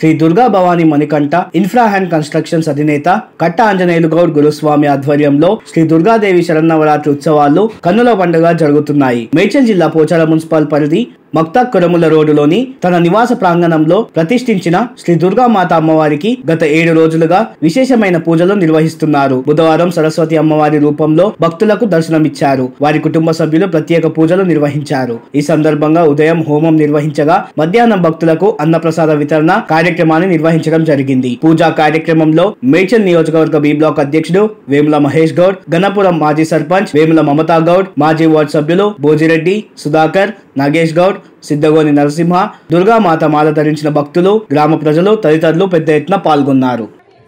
Shri Durga Bhavani Manikanta infra and constructions అధినేత కట్ట ఆంజనేయులు గౌడ్ గురుస్వామి ఆధ్వర్యంలో శ్రీ దుర్గాదేవి శరన్నవరాత్రి ఉత్సవాలు కన్నుల పండుగ జరుగుతున్నాయి మేడ్చల్ జిల్లా పోచాల మున్సిపల్ పరిధి మక్తా కురముల రోడ్డులోని తన నివాస ప్రాంగణంలో ప్రతిష్ఠించిన శ్రీ దుర్గామాత అమ్మవారికి గత ఏడు రోజులుగా విశేషమైన పూజలు నిర్వహిస్తున్నారు బుధవారం సరస్వతి అమ్మవారి రూపంలో భక్తులకు దర్శనమిచ్చారు వారి కుటుంబ సభ్యులు ప్రత్యేక పూజలు నిర్వహించారు ఈ సందర్భంగా ఉదయం హోమం నిర్వహించగా మధ్యాహ్నం భక్తులకు అన్నప్రసాద వితరణ కార్యక్రమాన్ని నిర్వహించడం జరిగింది పూజా కార్యక్రమంలో మేడ్చల్ నియోజకవర్గ బి బ్లాక్ అధ్యక్షుడు వేముల మహేష్ గౌడ్ గణపురం మాజీ సర్పంచ్ వేముల మమతా గౌడ్ మాజీ వార్డు సభ్యులు భోజిరెడ్డి సుధాకర్ నాగేష్ గౌడ్ సిద్ధగోని నరసింహ దుర్గామాత మాల ధరించిన భక్తులు గ్రామ ప్రజలు తదితరులు పెద్ద ఎత్తున పాల్గొన్నారు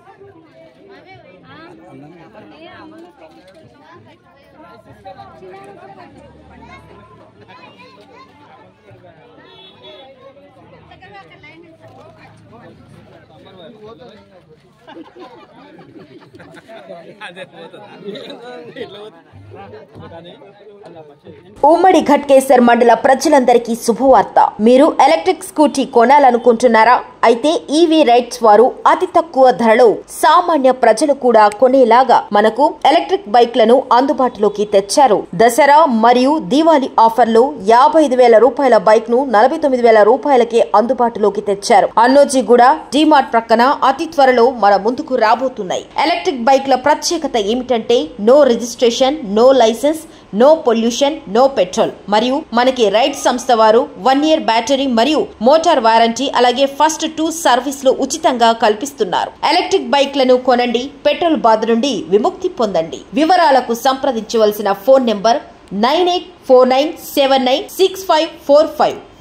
ఉమ్మడి ఘట్కేసర్ మండల ప్రజలందరికీ శుభవార్త మీరు ఎలక్ట్రిక్ స్కూటీ కొనాలనుకుంటున్నారా అయితే ఈవీ రైట్స్ వారు అతి తక్కువ ధరలో సామాన్య ప్రజలు కూడా కొనేలాగా మనకు ఎలక్ట్రిక్ బైక్లను అందుబాటులోకి తెచ్చారు దసరా మరియు దీవాలి ఆఫర్లో యాభై ఐదు వేల రూపాయల బైక్ ను నలభై తొమ్మిది వేల రూపాయలకే అందుబాటులోకి తెచ్చారు అన్నోజీగూడ డిమార్ట్ ప్రక్కన అతి త్వరలో మన ముందుకు రాబోతున్నాయి ఎలక్ట్రిక్ బైక్ల ప్రత్యేకత ఏమిటంటే no registration no licence no pollution no petrol మరియు మనకి రైడ్ సంస్థ వారు వన్ ఇయర్ బ్యాటరీ మరియు మోటార్ వారంటీ అలాగే ఫస్ట్ టూ సర్వీసులు ఉచితంగా కల్పిస్తున్నారు ఎలక్ట్రిక్ బైక్లను కొనండి పెట్రోల్ బాధ నుండి విముక్తి పొందండి వివరాలకు సంప్రదించవలసిన phone number nine eight four nine seven nine six five four five